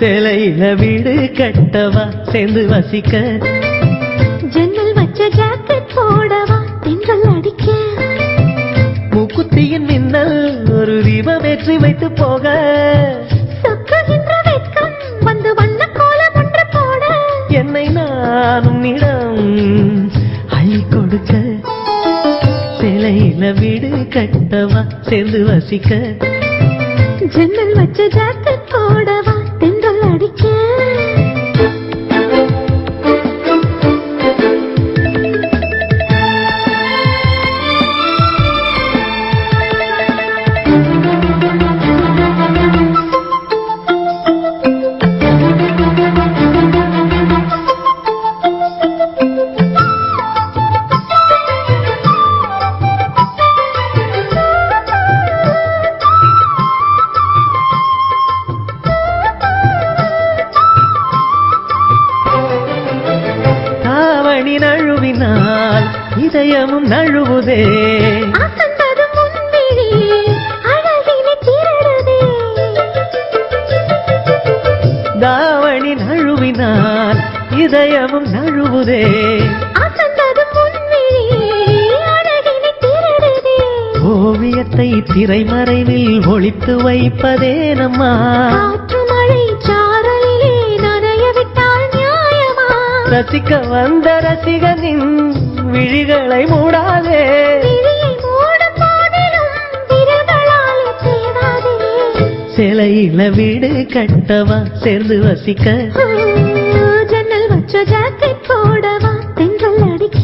சிலையில வீடு கட்டவா சேர்ந்து வசிக்க ஜன்னல் வச்ச ஜாக்கெட் போடவா தென்றல் அடிக்க மூக்குத்தியின் மின்னல் ஒரு தீபமேற்றி வைத்து போக சொக்குகின்ற வெட்கம் வந்து வண்ண கோலம் ஒன்று போட என்னை நான் உன்னிடம் அள்ளி கொடுக்க சிலையில வீடு கட்டவா சேர்ந்து வசிக்க ஜன்னல் வச்ச ஜாக்கெட் போடவா தென்றல் அடிக்க தாவணி நழுவினால் இதயமும் நழுவுதே அசந்தது முன்விழி அழகினை திருடுதே தாவணி நழுவினால் இதயமும் நழுவுதே அசந்தது முன்விழி அழகினை திருடுதே ஓவியத்தை திரைமறைவில் ஒளித்து வைப்பதே நம்மா காற்று மழை சாரலிலே நனைய விட்டால் நியாயமா ரசிக்க வந்த ரசிகனின் விழிகளை மூடாதே விழியை மூடும் போதிலும் விரல்களால் தேடாதே சிலையில வீடு கட்டவா சேர்ந்து வசிக்க ஆ, ஜன்னல் வச்ச ஜாக்கெட் போடவா தென்றல் அடிக்க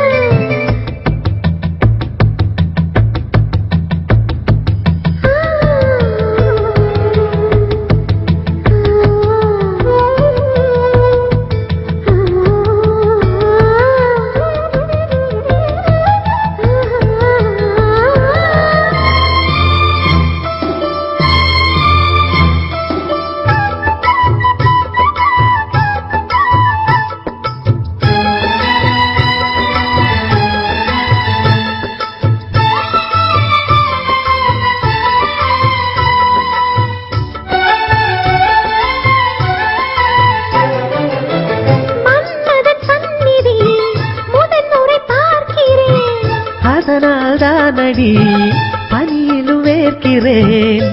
மன்மதன் சந்நிதி முதன்முறை பார்க்கிறேன் அதனால் தானடி பனியிலும் வேர்க்கிறேன்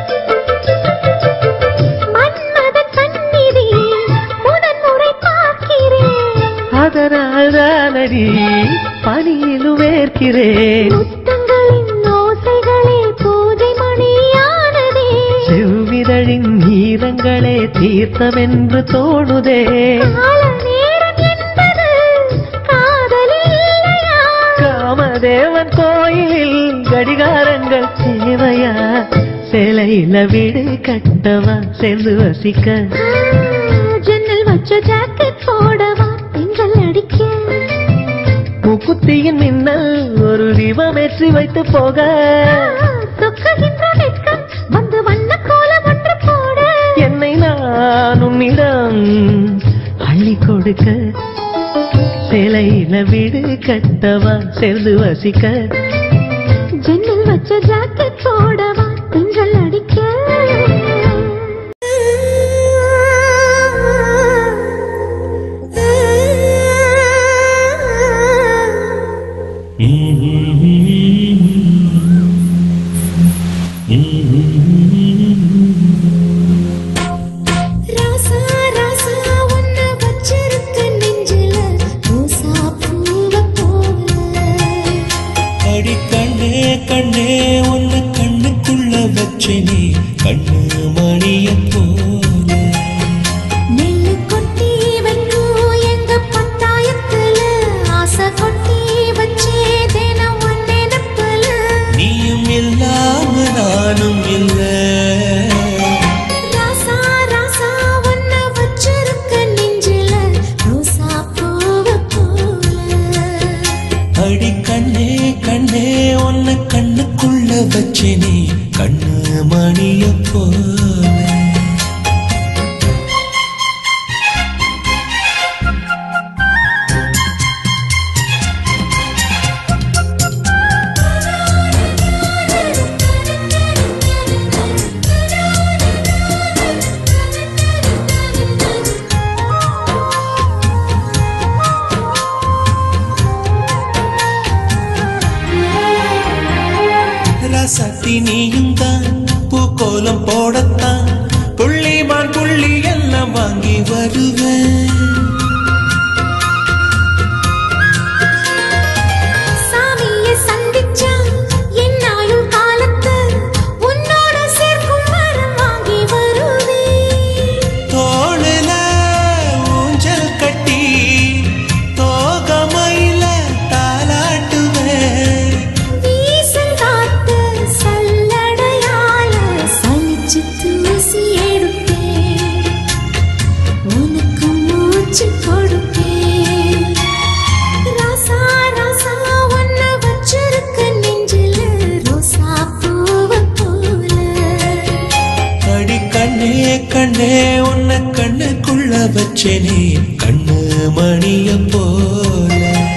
மன்மதன் சந்நிதி முதன்முறை பார்க்கிறேன் அதனால் தானடி பனியிலும் வேர்க்கிறேன் முத்தங்களின் ஓசைகளே பூஜை மணியானதே செவ்விதழின் ஈரங்களே தீர்த்தமென்று தோணுதே கால நேரம் என்பது காதலில் இல்லையா காமதேவன் கோயிலில் கடிகாரங்கள் தேவையா சிலையில வீடு கட்டவா சேர்ந்து வசிக்க ஆ, ஜன்னல் வச்ச ஜாக்கெட் போடவா தென்றல் அடிக்க முக்குத்தியின் மின்னல் ஒரு தீபமேற்றி வைத்து போக சொக்குகின்ற வெட்கம் வந்து வண்ண கோலம் ஒன்று போட என்னை நான் உன்னிடம் அள்ளி கொடுக்க சிலையில வீடு கட்டவா சேர்ந்து வசிக்க ஜன்னல் வச்ச ஜாக்கெட் போடவா தென்றல் அடிக்க ராசா ராசா உன்ன வச்சிருக்க நெஞ்சில ரோசா பூவ போல அடி கண்ணே கண்ணே உன்னை கண்ணுக்குள்ள வச்சேனே கண்ணு மணிய போல நெல்லு கொட்டி வைக்கும் எங்க பத்தாயத்துல ஆசை கொட்டி வச்சே தினம் உன் நினைப்புல நீயும் இல்லாம நானும் இல்ல ராசா ராசா உன்ன வச்சிருக்க நெஞ்சில ரோசா பூவ போல அடி கண்ணே கண்ணே உன்னை கண்ணுக்குள்ள வச்சேனே கண்ணு மணிய போல ஆ ராசாத்தி நீயும் தான் பூக்கோலம் போடத்தான் புள்ளிமான் புள்ளி எல்லாம் வாங்கி வருவேன் சாமியை சந்திச்சா என்னாயும் காலத்து உன்னோட சேர்க்கும் வரம் வாங்கி வருவேன் தோளுல ஊஞ்சல் கட்டி தோகமையில தாலாட்டுவேன் வீசங்காத்து சல்லடையால சலிச்சு தூசி எடுப்பேன் உனக்கு மூச்சு கொடுப்பேன் ராசா ராசா ஒன்ன வச்சிருக்க நெஞ்சில ரோசா பூவை போல அடி கண்ணே கண்ணே உன்னை கண்ணுக்குள்ள வச்சேனே கண்ணு மணிய போல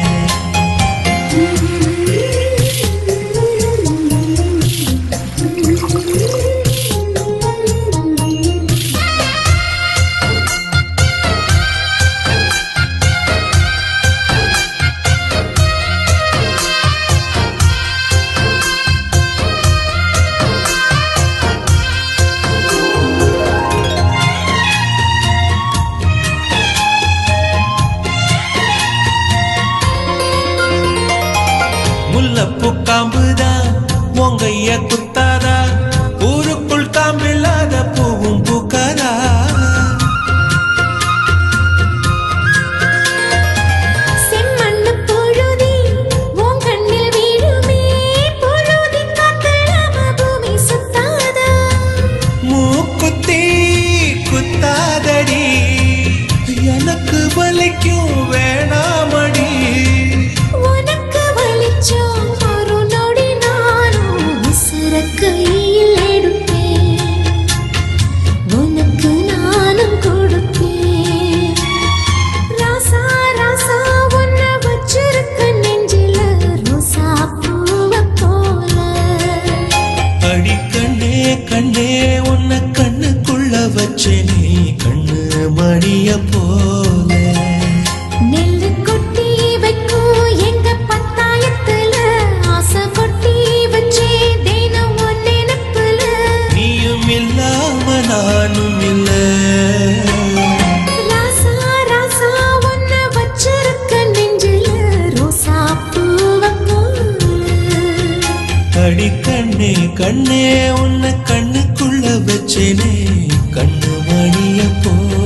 முல்லப்பூ காம்புதான் உங்கைய குத்தாதா ஊருக்குள் காம்பில்லாத பூவும் பூக்காதா செம்மண்ணு பொழுதி உன் கண்ணில் வீழுமே பொழுதி காத்தலாம பூமி சுத்தாதா மூக்குத்தி குத்தாதடி எனக்கு வலிக்கும் வேணாமடி உனக்கு வலிச்சோம் ஒரு நொடி நானும் விசிற கையில் எடுப்பேன் உனக்கு நானும் கொடுப்பேன் ராசா ராசா உன்ன வச்சிருக்க நெஞ்சில ரோசா பூவை போல அடி கண்ணே கண்ணே உன்னை கண்ணுக்குள்ள வச்சேனே கண்ணு மணிய போல நெல்லு கொட்டி வைக்கும் எங்க பத்தாயத்துல ஆசை கொட்டி வச்சே தினம் உன் நினைப்புல நீயும் இல்லாம நானும் இல்ல ராசா ராசா உன்ன வச்சிருக்க நெஞ்சில ரோசா பூவை போல அடி கண்ணே கண்ணே உன்னை கண்ணுக்குள்ள வச்சேனே கண்ணு மணிய போல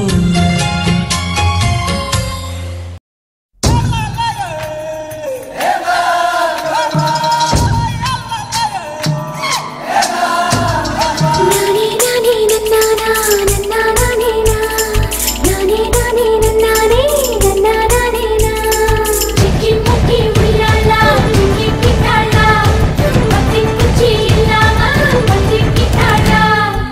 நானே நானே நன்னானா நன்னானே நா நானே நானே நன்னானே நன்னானே நா சிக்கி முக்கி உய்யாலா சிக்கி கிட்டாலா பத்தி குச்சி இல்லாம பத்தி கிட்டாலா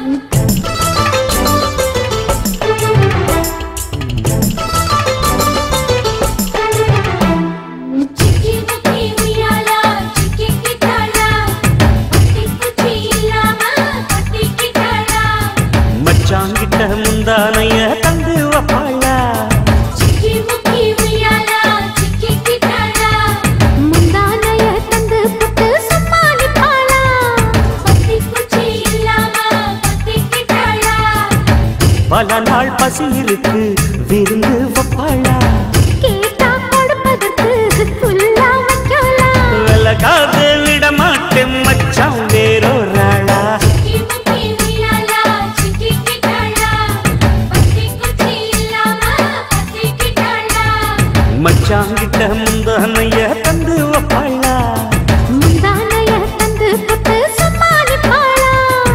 சிக்கி முக்கி உய்யாலா சிக்கி கிட்டாலா பத்தி குச்சி இல்லாம பத்தி கிட்டாலா மச்சாங்கிட்ட முந்தானைய தந்து வப்பாளா சிக்கி முக்கி உய்யாலா சிக்கி கிட்டாலா முந்தானைய தந்து புட்டு சமாளிப்பாளா பத்தி குச்சி இல்லாம பத்தி கிட்டாளா பல நாள் பசி இருக்கு விருந்து வப்பாளா கேட்டா கொடுப்பதற்கு புல்லா வைக்கலாம் விலகாது விட மாட்டேன் மச்சான் வேறொராளா சிக்கி முக்கி உய்யாலா சிக்கி கிட்டாளா பத்தி குச்சி இல்லாம பத்தி கிட்டாளா மச்சாங்கிட்ட முந்தானைய தந்து வப்பாளா முந்தானைய தந்து புட்டு சமாளிப்பாளா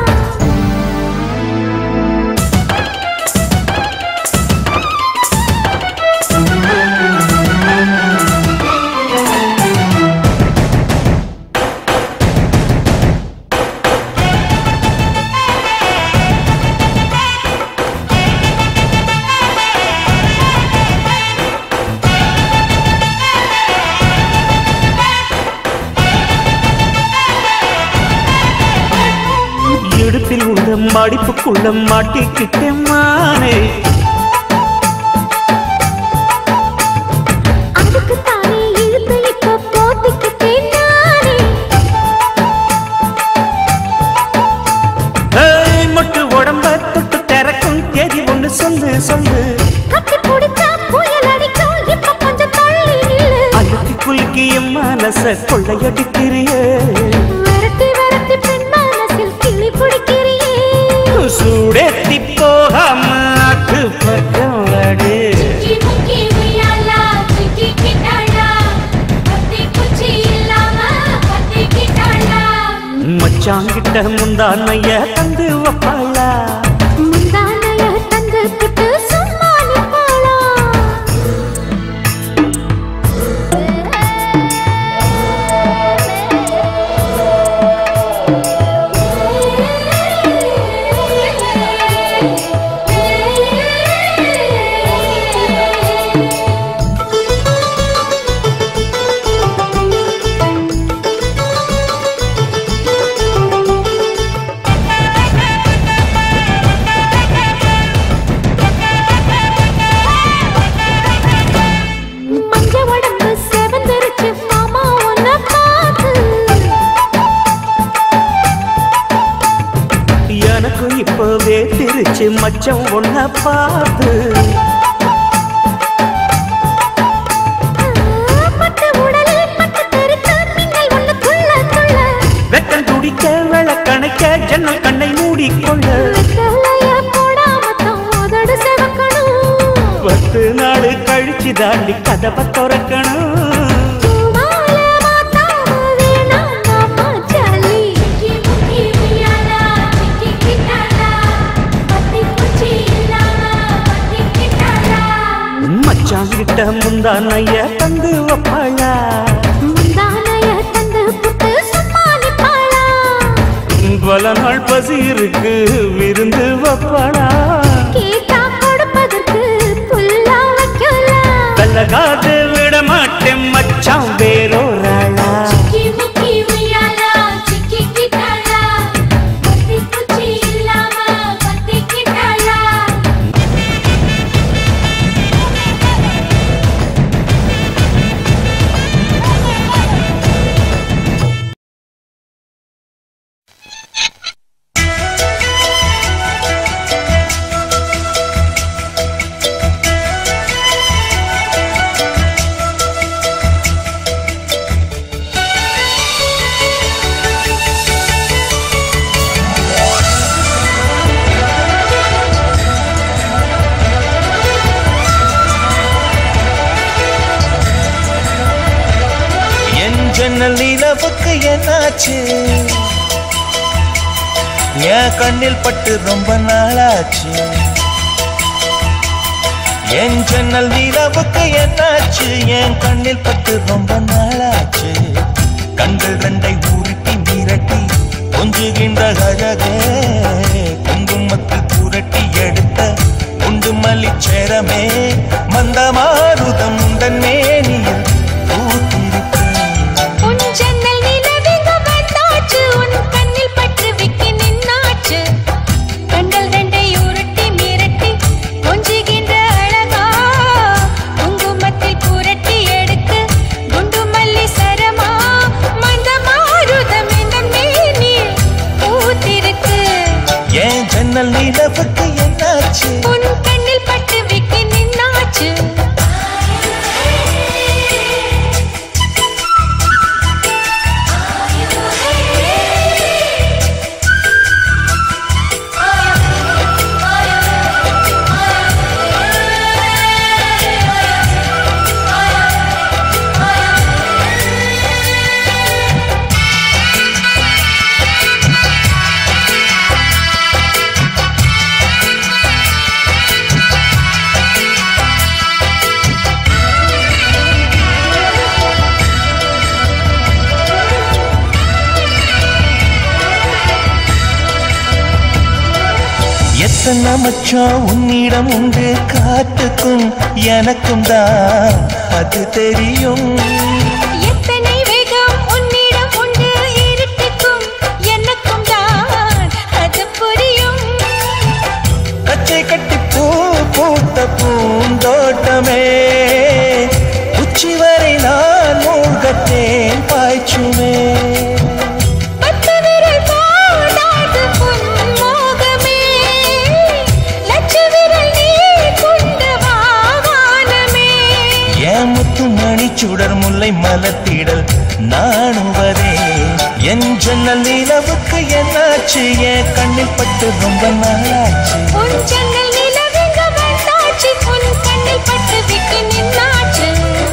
இடுப்பில் உள்ள மடிப்புக்குள்ள மாட்டிக்கிட்டேன் மானே அதுக்கு தானே இழுத்து இப்ப போத்திக்கிட்டேன் நானே மனச கொள்ளையடிக்கிறியே விரட்டி விரட்டி பெண் மனசில் கிளி பிடிக்கிறியே சூடேத்தி போகாம அது பக்கம் வாடு முக்கி உய்யாலா சிக்கிக்கிட்டாளா பத்தி குச்சி இல்லாம பத்திக்கிட்டாளா மச்சாங்கிட்ட முந்தானைய தந்து வப்பாளா முந்தானைய தந்து புட்டு சும்மா நிப்பாளா மஞ்ச உடம்பு செவந்திருச்சு மாமா உன்னை பார்த்து எனக்கு இப்பவே திருச்சு மச்சம் ஒன்ன பார்த்து பட்டு உடலில் பட்டு தெருக்க மின்னல் உள்ளுக்குள்ள துள்ள வெக்கம் துடிக்க விளக்கணைக்க ஜன்னல் கண்ணை மூடிக்கொள்ள வெத்தலைய போடாம தான் உதடு செவக்கணும் பத்து நாள் கழிச்சு தாண்டி கதவை திறக்கணும் பூவால மாத்தாம வேணாம் மாமா ஜாலி முக்கி உய்யாலா சிக்கிக்கிட்டாளா பத்தி குச்சி இல்லாம பத்திக்கிட்டாளா மச்சாங்கிட்ட முந்தானைய தந்து வப்பாளா முந்தானைய தந்து புட்டு சும்மா நிப்பாளா பல நாள் பசி இருக்கு விருந்து வப்பாளா கேட்டா கொடுப்பதற்கு புல்லா வைக்கலாம் கல்லகாது விட மாட்டேன் மச்சான் வேறோராளா சிக்கி முக்கி உய்யாலா சிக்கிக்கிட்டாளா பத்தி குச்சி இல்லாம பத்திக்கிட்டாளா என் ஜன்னல் நிலவுக்கு என்னாச்சு என் கண்ணில் பட்டு ரொம்ப நாளாச்சு என் ஜன்னல் நிலவுக்கு என்னாச்சு என் கண்ணில் பட்டு ரொம்ப நாளாச்சு கண்கள் ரெண்டை உருட்டி மிரட்டி கொஞ்சுகின்ற அழகே குங்குமத்தில் புரட்டி எடுத்த குண்டு மல்லிச்சேரமே மந்தமாருதம் உந்தன் மேனியில் பூத்திருப்பேன் உன் ஜன்னல் நிலவெங்க வந்தாச்சு உன் கண்ணில் பட்டு விக்கி நின்னாச்சு கண்கள் ரெண்டை உருட்டி மிரட்டி கொஞ்சுகின்ற அழகா குங்குமத்தில் புரட்டி எடுத்து குண்டு மல்லி சரமா மந்த மாருதம் இந்த மேனி பூத்திருக்கு ஏன் ஜன்னல் நிலவுக்கு என்னாச்சு உன் கண்ணில் பட்டு விக்கி நின்னாச்சு எத்தனை மச்சம் உன்னிடம் உண்டு காத்துக்கும் எனக்கும் தான் அது தெரியும் எத்தனை வேகம் உன்னிடம் உண்டு இருட்டுக்கும் எனக்கும் தான் அது புரியும் கச்சை கட்டி பூ பூத்த பூந்தோட்டமே உச்சி வரை நான் மூழ்கத்தேன் பாய்ச்சுமே பத்து விரல் போடாது பொன் மோகமே லட்ச விரல் நீ கொண்டு வா வானமே ஏன் முத்து மணி சுடர் முல்லை மலத்திடல் நாணுவதே என் ஜன்னல் நிலவுக்கு என்னாச்சு என் கண்ணில் பட்டு ரொம்ப நாளாச்சு உன் ஜன்னல் நிலவெங்க வந்தாச்சு உன் கண்ணில் பட்டு விட்டு நின்னாச்சு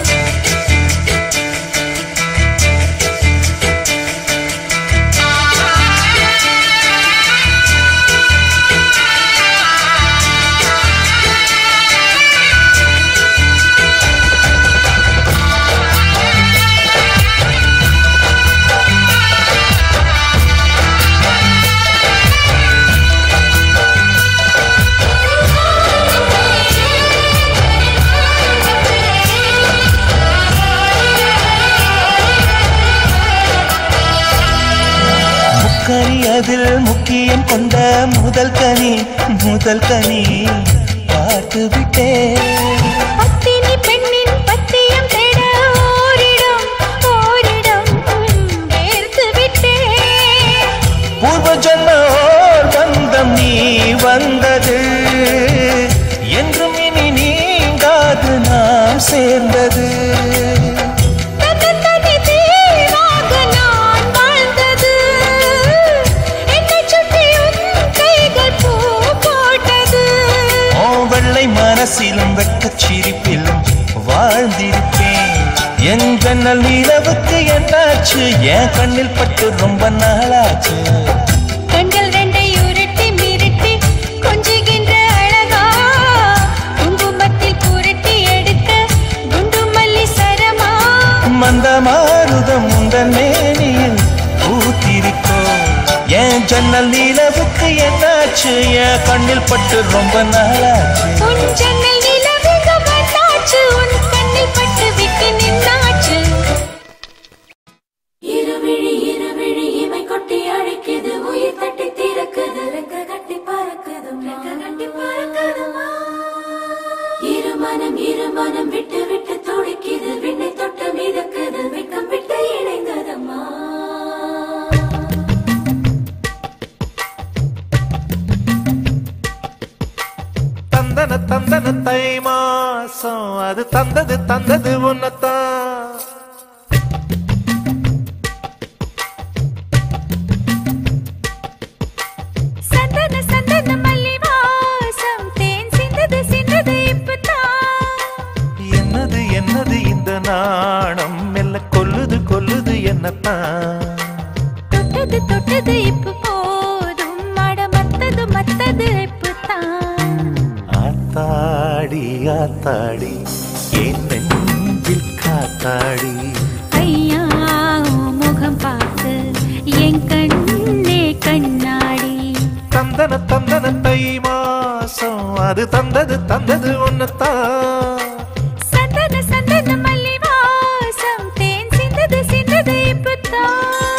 முக்கனி அதில் முக்கியம் கொண்ட முதல் கனி முதல் கனி பார்த்து விட்டேன் பத்தினி பெண்ணின் பத்தியம் தேட ஓரிடம் ஓரிடம் வேர்த்து விட்டேன் பூர்வ ஜன்மோர் பந்தம் நீ வந்தது என்றும் இனி நீங்காது நாம் சேர்ந்தது தன்னந்தனி தீவாக நான் வாழ்ந்தது என்னைச் சுற்றி உன் கைகள் பூ போட்டது ஓ வெள்ளை மனசிலும் வெட்டச் சிரிப்பிலும் வாழ்ந்திருப்பேன் என் ஜன்னல் நிலவுக்கு என்னாச்சு என் கண்ணில் பட்டு ரொம்ப நாளாச்சு கண்கள் ரெண்டை உருட்டி மிரட்டி கொஞ்சுகின்ற அழகா குங்குமத்தில் புரட்டி எடுக்க குண்டு மல்லி சரமா மந்த மாருதம் உந்தன் மேனியில் பூத்திருக்கோ என் ஜன்னல் நிலவுக்கு என்னாச்சு என் கண்ணில் பட்டு ரொம்ப நாளாச்சு உன் ஜன்னல் நிலவுக வந்தாச்சு உன் கண்ணில் பட்டு விட்டு நின்னாச்சு இருவிழி இருவிழி இமை கொட்டி அழைக்குது உயிர் தட்டி திறக்குது ரெக்க கட்டி பறக்குது ரெக்க கட்டி பறக்குதுமா இருமனம் இருமனம் விட்டு விட்டு துடிக்குது விண்ணை தொட்டு மிதக்குது வெக்கம் விட்டு இணைந்ததம்மா தந்தன தந்தன தை மாசம் அது தந்தது தந்தது உன்னத்தான் சந்தன சந்தன மல்லி வாசம் தேன் சிந்தது சிந்தது இப்பதான் என்னது என்னது இந்த நாணம் மெல்ல கொல்லுது கொல்லுது என்னத்தான் தொட்டது தொட்டது இப்ப போதும் மட மத்தது மத்தது இப்பதான் ஆத்தாடி ஆத்தாடி என் நெஞ்சில் காத்தாடி ஐயா உன் முகம் பார்த்து என் கண்ணே கண்ணாடி தந்தன தந்தன தை மாசம் அது தந்தது தந்தது உன்னத்தான் சந்தன சந்தன மல்லி வாசம் தேன் சிந்தது சிந்தது இப்பதான்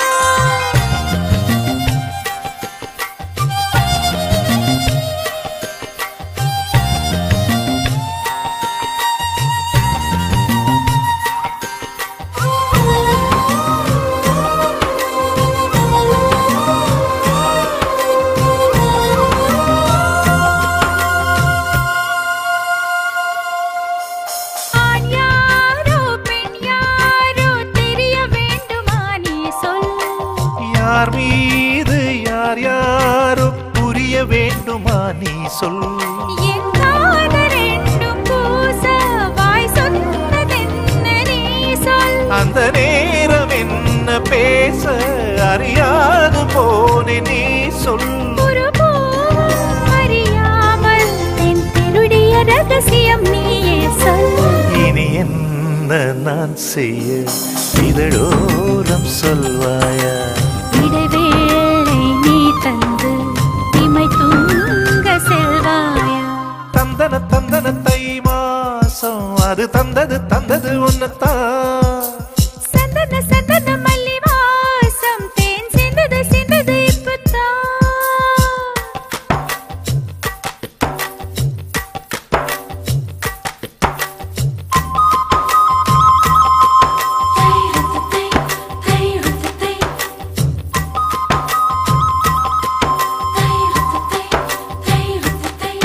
ஆண் யாரோ பெண் யாரோ தெரிய வேண்டுமா நீ சொல் யார் மீது யார் யாரோ புரிய வேண்டுமா நீ சொல் என் காதல் ரெண்டும் பூச வாய் சொன்னதென்ன நீ சொல் அந்த நேரம் என்ன பேச அறியாது போனே நீ சொல் ஒரு பூவும் அறியாமல் என் திருடிய ரகசியம் நீயே சொல் இனி என்ன நான் செய்ய இதழோரம் சொல்வாயா இடைவேளை நீ தந்து இமை தூங்க செல்வாயா தந்தன தந்தன தை மாசம் அது தந்தது தந்தது உன்னத்தான் சந்தன சந்தன மல்லி வாசம் தேன் சிந்தது சிந்தது இப்பதான் தை ரத்தத்தை தை ரத்தத்தை தை ரத்தத்தை தை ரத்தத்தை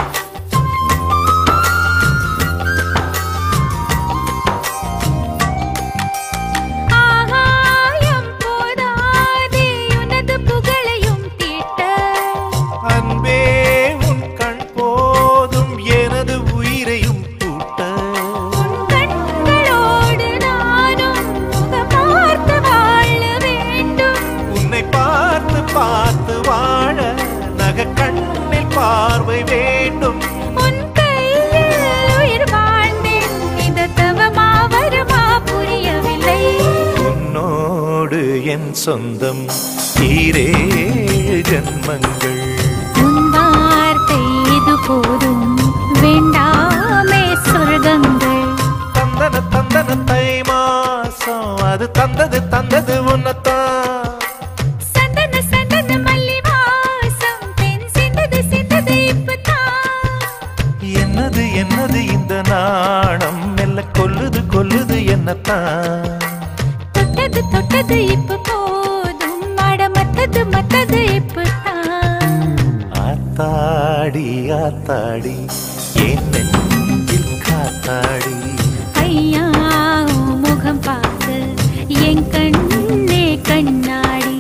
என் சொந்தம் ஈரேழு ஜன்மங்கள் உன் வார்த்தை இது போதும் வேண்டாமே சொர்க்கங்கள் தந்தன தந்தன தை மாசம் அது தந்தது தந்தது உன்னத்தான் சந்தன சந்தன மல்லி வாசம் தென் சிந்தது சிந்தது இப்பதான் என்னது என்னது இந்த நாணம் மெல்ல கொல்லுது கொல்லுது என்னத்தான் தொட்டது தொட்டது இப்ப போதும் அட மத்தது மத்தது இப்பதான் ஆத்தாடி ஆத்தாடி என் நெஞ்சில் காத்தாடி ஐயா உன் முகம் பார்த்து என் கண்ணே கண்ணாடி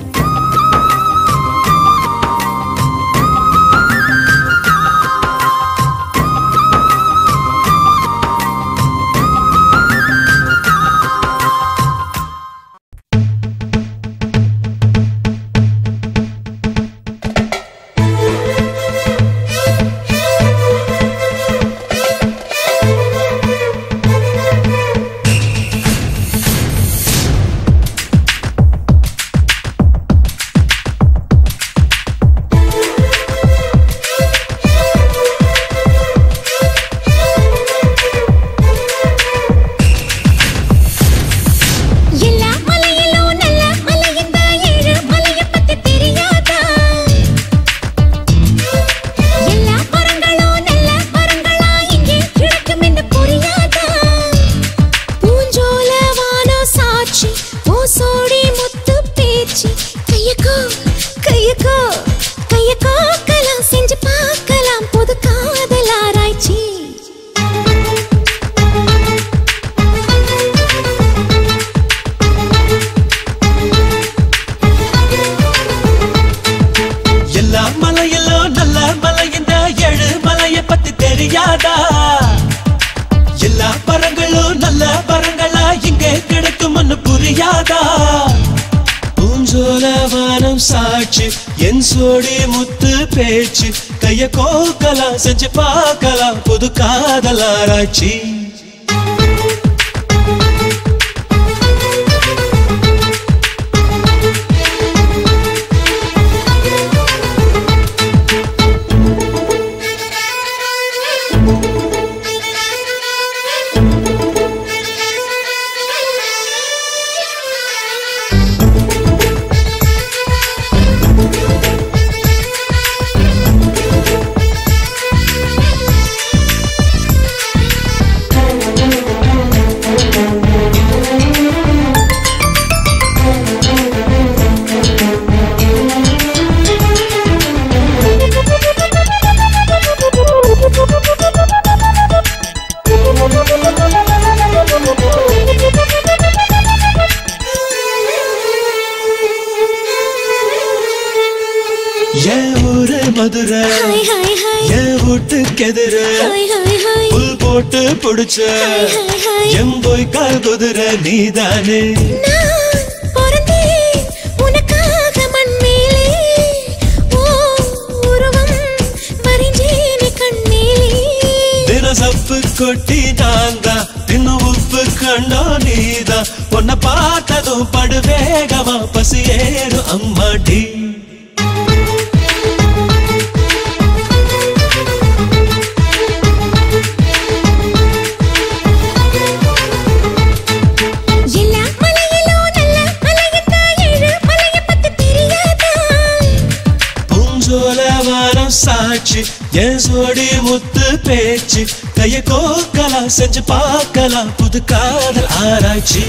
எல்லா மலையிலும் நல்ல மலை இந்த ஏழு மலைய பத்தி தெரியாதா எல்லா மரங்களும் நல்ல மரங்களா இங்கே கிடக்கும் என்று புரியாதா பூஞ்சோல வானோ சாட்சி ஓசோடி முத்து பேச்சு கையக்கோ கையக்கோ கையக்கோ கலாம் செஞ்சு பார்க்கலாம் புது காதல் ஆராய்ச்சி எல்லா மலையெல்லாம் நல்ல மலை இந்த ஏழு மலைய பத்தி தெரியாதா எல்லா பரங்களும் நல்ல பரங்களா இங்கே கிடைக்கும்னு புரியாதா பூஞ்சோல வானம் சாட்சி என் சோடி முத்து பேச்சு கைய கோக்கலாம் செஞ்சு பார்க்கலாம் புது காதல் ஆராய்ச்சி என் ஊரு மதுரை ஹாய் ஹாய் ஹாய் என் வீட்டுக்கு எதிர ஹாய் ஹாய் ஹாய் புல் போட்டு புடிச்ச ஹாய் ஹாய் எம் போய் கால் குதிரை நீதானே நான் பிறந்தேன் உனக்காக மண் மேலே ஓ உருவம் வரைஞ்சேனே கண் மேலே தின சப்பு கொட்டி நான் தான் தின்னு உப்பு கண்டோ நீதான் உன்னை பார்த்ததும் படு வேகமா பசி ஏறும் அம்மாடி எல்லா மலையிலும் நல்ல மலையத்த ஏழு மலைய பத்தி தெரியாதா பூஞ்சோல வானம் சாட்சி என் சோடி முத்து பேச்சு கைய கோக்கலாம் செஞ்சு பார்க்கலாம் புது காதல் ஆராய்ச்சி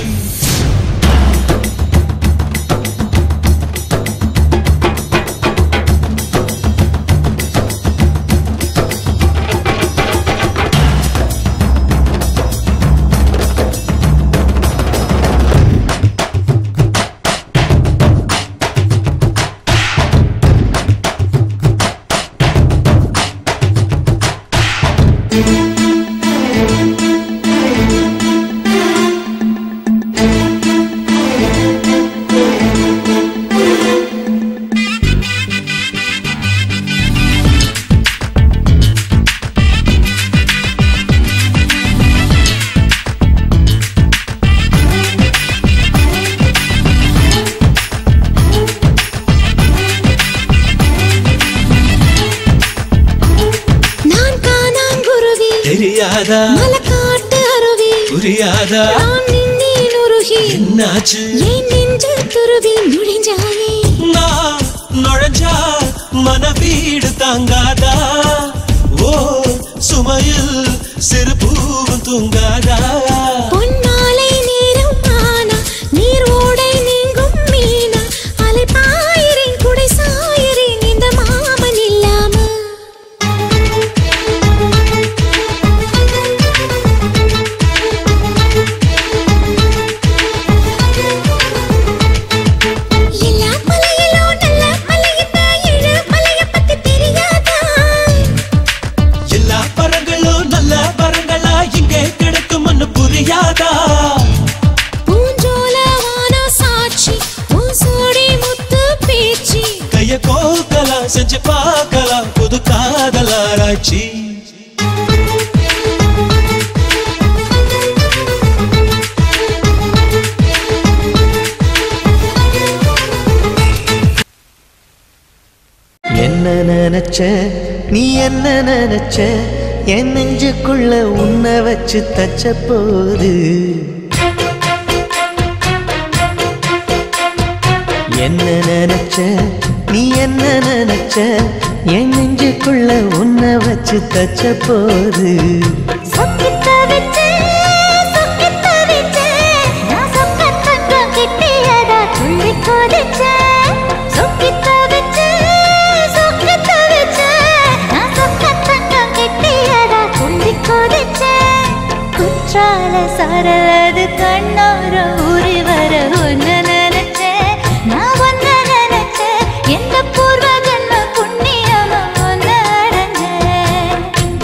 தெரியாதா மலக்காட்டு அருவி புரியாதா நான் நின்னேன் உருகி என்னாச்சு என் நெஞ்சு துருவில் நுழைஞ்சாயே நான் நுழைஞ்சா மன வீடு தாங்காதா ஓ சுமையில் சிறு பூவும் தூங்காதா பொன்மாலை நேரம் ஆனா நீர் ஓடை நீங்கும் மீனா அலை பாயிரின் குடை சாயிரின் இந்த மாமன் இல்லாம எல்லா மலையிலும் நல்ல மலையிட்ட ஏழு மலைய பத்தி தெரியாதா எல்லா பரங்களும் நல்ல பரங்களா இங்கே கிடைக்கும்னு புரியாதா பூஞ்சோலவான சாட்சி உன் சோடி முத்து பேச்சு கைய கோக்கலாம் செஞ்சு பார்க்கலாம் புது காதலாராய்ச்சி என்ன நினைச்ச நீ என்ன நினைச்ச என் நெஞ்சுக்குள்ள உன்னை வச்சு தச்ச போது என்ன நினைச்ச நீ என்ன நினைச்ச என் நெஞ்சுக்குள்ள உன்னை வச்சு தச்ச போது சொக்கித்த வச்சு சொக்கித்த வச்சு நான் சொக்க தங்கம் கிட்டியதா துள்ளி கொதிச்ச சொக்கித்த வச்சு சொக்கித்த வச்சு நான் சொக்க தங்கம் கிட்டியதா துள்ளி கொதிச்ச குற்றால சரலது கண்ணோர ஊறி வர ஒன்னு நினைச்சேன் நான் ஒன்னு நினைச்சேன் எந்த பூர்வ ஜன்ம புண்ணியமா ஒன்னு அடைஞ்சேன்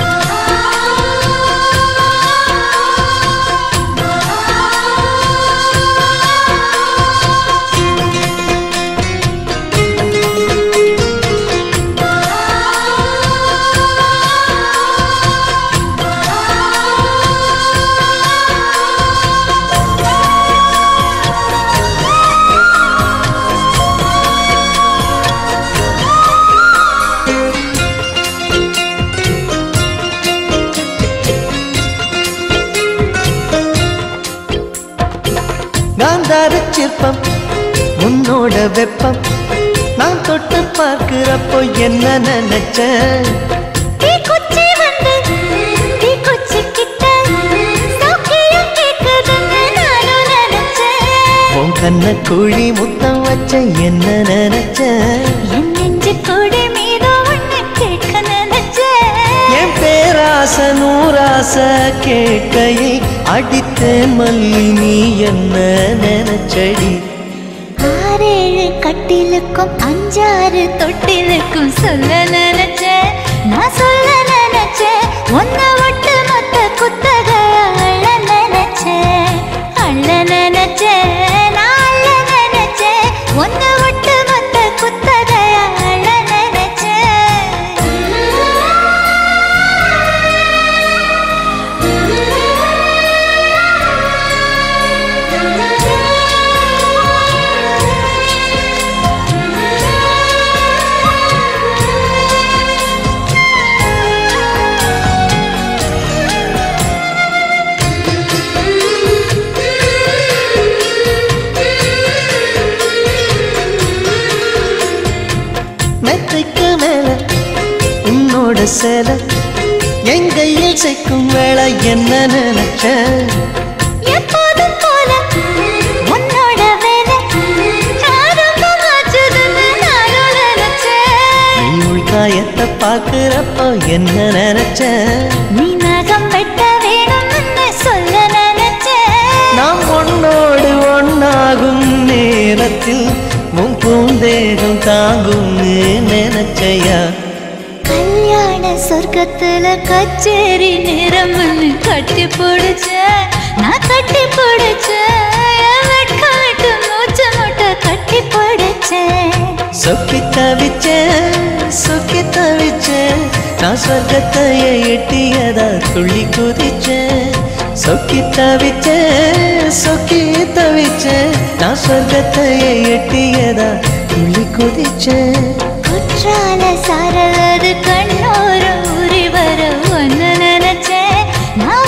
காந்தார சிற்பம் உன்னோட வெப்பம் நான் தொட்டு பார்க்கிறப்போ என்ன நினைச்சேன் தீக்குச்சி வந்து தீக்குச்சி கிட்ட சௌக்கியம் கேக்குதுன்னு நானும் நினைச்சேன் உன் கண்ண குழி முத்தம் வச்ச என்ன நினைச்சேன் என் நெஞ்சு கொடி மீது ஒண்ணு கேட்க நினைச்சேன் என் பேராச நூராச கேட்கையை அடித்தேன் மல்லி நீ என்ன நினைச்சடி ஆறேழு கட்டிலுக்கும் அஞ்சாறு தொட்டிலுக்கும் சொல்ல நினைச்சேன் நான் சொல்ல நினைச்சேன் ஒன்ன விட்டு மொத்த குத்தக அள்ள நினைச்சேன் அள்ள நினைச்சேன் நான் அள்ள நினைச்சேன் ஒன்ன விட்டு மொத்த குத்தக அள்ள மெத்தைக்கு மேல உன்னோட சேலை என் கையில் சேர்க்கும் வேலை என்ன நினைச்சேன் எப்போதும் போல உன்னோட வேலை ஆரம்பமாச்சுதுன்னு நானும் நினைச்சேன் நீ உள்காயத்தை பார்க்கிறப்போ என்ன நினைச்சேன் நீ நகம் வெட்ட வேணும்னு சொல்ல நினைச்சேன் நாம் ஒன்னோடு ஒன்னாகும் நேரத்தில் உன் பூந்தேகம் தாங்கும்னு நினைச்சையா கல்யாண சொர்க்கத்துல கச்சேரி நேரம்னு கட்டி பிடிச்ச நான் கட்டி பிடிச்ச வெட்காட்டு மூச்சு முட்டை கட்டி பிடிச்சேன் சொக்கி தவிச்சேன் சொக்கி தவிச்சேன் நான் சொர்க்கத்தையே எட்டியதா துள்ளி குதிச்சேன் சொக்கி தவிச்சேன் சொக்கி தவிச்சேன் நான் சொர்க்கத்தையே எட்டியதா துள்ளி குதிச்சேன் குற்றால சாரலது கண்ணோர ஊறி வர ஒன்னு நினைச்சேன் நான்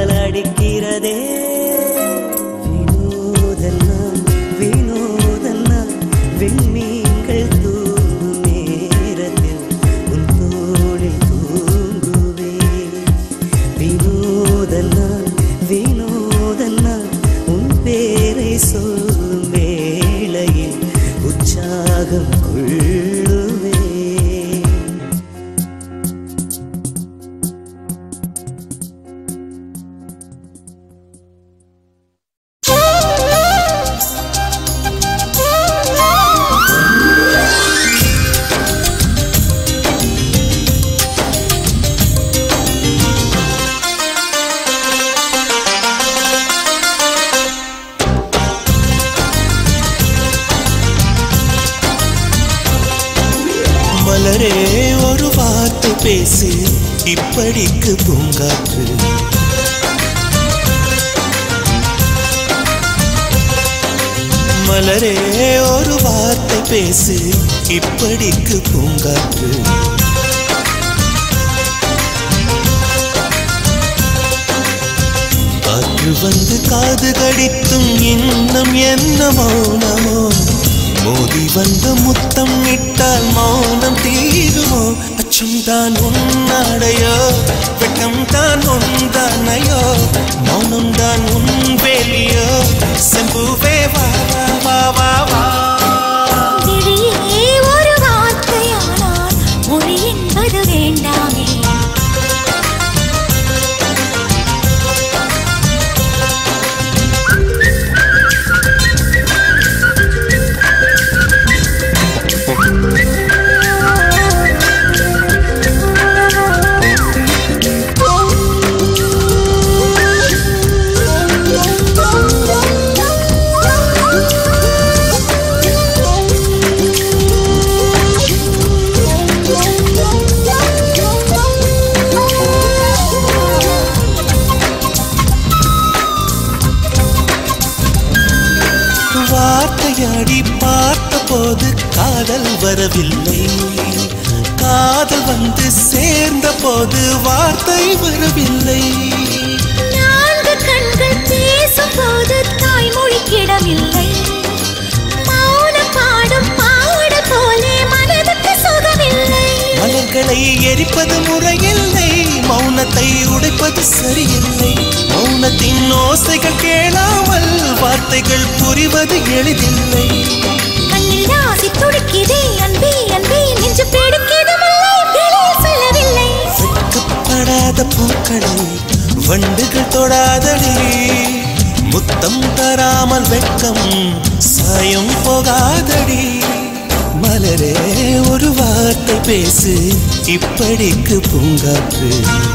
காதல் அடிக்கிறதே வினோதெல்லாம் வினோதெல்லாம் விண்மீன்கள் தூங்கும் நேரத்தில் உன் தோளில் தூங்குவே வினோதெல்லாம் வினோதெல்லாம் உன் பேரை சொல்லும் வேளையில் உற்சாகம் கொள்ளுவே மலரே ஒரு வார்த்தை பேசு இப்படிக்கு பூங்காற்று மலரே ஒரு வார்த்தை பேசு இப்படிக்கு பூங்காற்று காற்று வந்து காது கடித்தும் இன்னும் என்ன மௌனமோ மோதி வந்த முத்தம் இட்டால் மௌனம் தீருமோ அச்சம் தான் உன்னாடையோ வெட்கம் தான் உந்தானையோ மௌனம் தான் உன் வேலியோ செம்புவே வா வா வா வா வா விழியே ஒரு வார்த்தையானால் மொழி என்பது வேண்டாமே வார்த்தையாடி பார்த்த போது காதல் வரவில்லை காதல் வந்து சேர்ந்த போது வார்த்தை வரவில்லை நான்கு கண்கள் பேசும்போது தாய்மொழி கிடவில்லை மௌனம் பாடும் பாட போலே மனதுக்கு சுகமில்லை மலர்களை எரிப்பது முறையில்லை மௌனத்தை உடைப்பது சரியில்லை மௌனத்தின் ஓசைகள் கேளாமல் வார்த்தைகள் புரிவது எளிதில்லை கண்ணில் ராசி துடிக்குதே அன்பே அன்பே நெஞ்சு பிடிக்குது முல்லை வெளியே சொல்லவில்லை வெட்கப்படாத பூக்களை வண்டுகள் தொடாதடி முத்தம் தராமல் வெட்கம் சாயம் போகாதடி மலரே ஒரு வார்த்தை பேசு இப்படிக்கு பூங்காற்று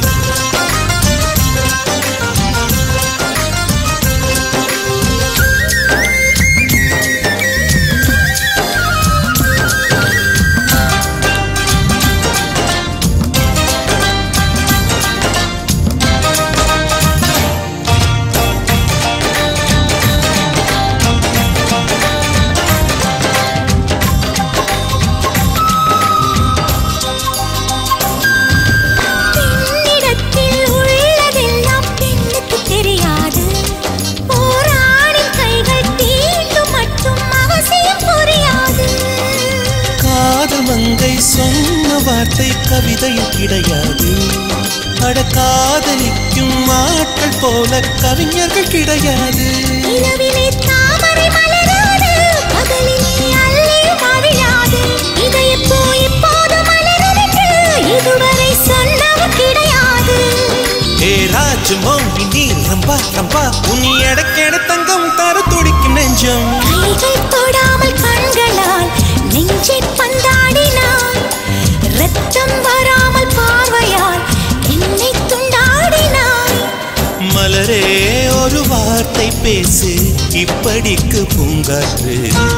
பெண்ணிடத்தில் உள்ளதெல்லாம் பெண்ணுக்கு தெரியாது போராடின் கைகள் தீண்டும் மட்டும் அவசியம் புரியாது காதல் மங்கை சொன்ன வார்த்தை கவிதையில் கிடையாது அட காதலிக்கும் ஆட்கள் போல கவிஞர்கள் கிடையாது நிலவிலே தாமரை மலராது பகலிலே அல்லி மவிழாது இதயப்பூ இப்போது மலருதென்று இதுவரை சொன்னவர் கிடையாது ஏ ராஜ் மோகினி ரம்பா ரம்பா உனி எடக்கெட தங்கம் தர துடிக்கும் நெஞ்சம் கைகள் தொடாமல் கண்களால் நெஞ்சை பந்தாடினாய் ரத்தம் வராமல் பார்வையால் என்னை துண்டாடினாய் மலரே ஒரு வார்த்தை பேசு இப்படிக்கு பூங்காற்று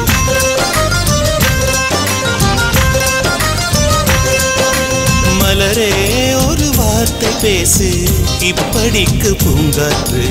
மலரே ஒரு வார்த்தை பேசு இப்படிக்கு பூங்காற்று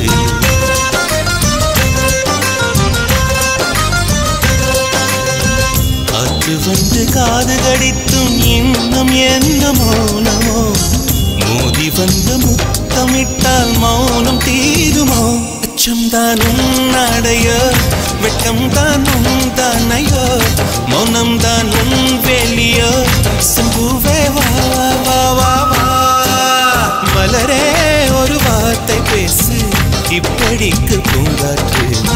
காற்று வந்து காது கடித்தும் இன்னும் என்ன மௌனமோ மோதி வந்த முத்த முத்தமிட்டால் மௌனம் தீருமோ அச்சம் தான் உன்னாடையோ வெட்கம் தான் உன் தானையோ மௌனம் தான் உன் வேலியோ சிம்புவே வா வா வா வா மலரே ஒரு வார்த்தை பேசு இப்படிக்கு பூங்காற்று